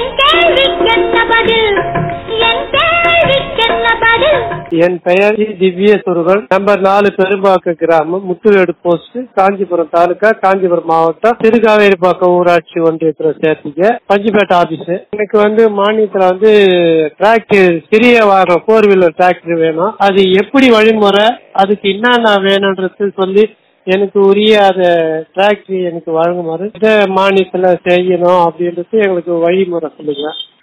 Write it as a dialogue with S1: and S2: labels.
S1: என் கேள்விக்கென்ன பதில் என் கேள்விக்கென்ன பதில்
S2: என் பெயர் இ. திவ்ய சுருகன் நம்பர் நாலு பெரும்பாக்க கிராமம் முத்துவேடு போஸ்ட் காஞ்சிபுரம் தாலுகா காஞ்சிபுரம் மாவட்டம் திருக்காவேரிப்பாக்கம் ஊராட்சி ஒன்றியத்துல சேர்த்தீங்க பஞ்சுப்பேட்டை ஆபீஸ் எனக்கு வந்து மானியத்துல வந்து டிராக்டர் சிறிய வாகனம் ஃபோர் வீலர் டிராக்டர் வேணும் அது எப்படி வழிமுறை அதுக்கு என்னென்ன வேணும்ன்றது சொல்லி எனக்கு உரிய அந்த டிராக்டர் எனக்கு வழங்குமாறு இதை மானியத்துல செய்யணும் அப்படின்றது எங்களுக்கு வழிமுறை சொல்லுங்க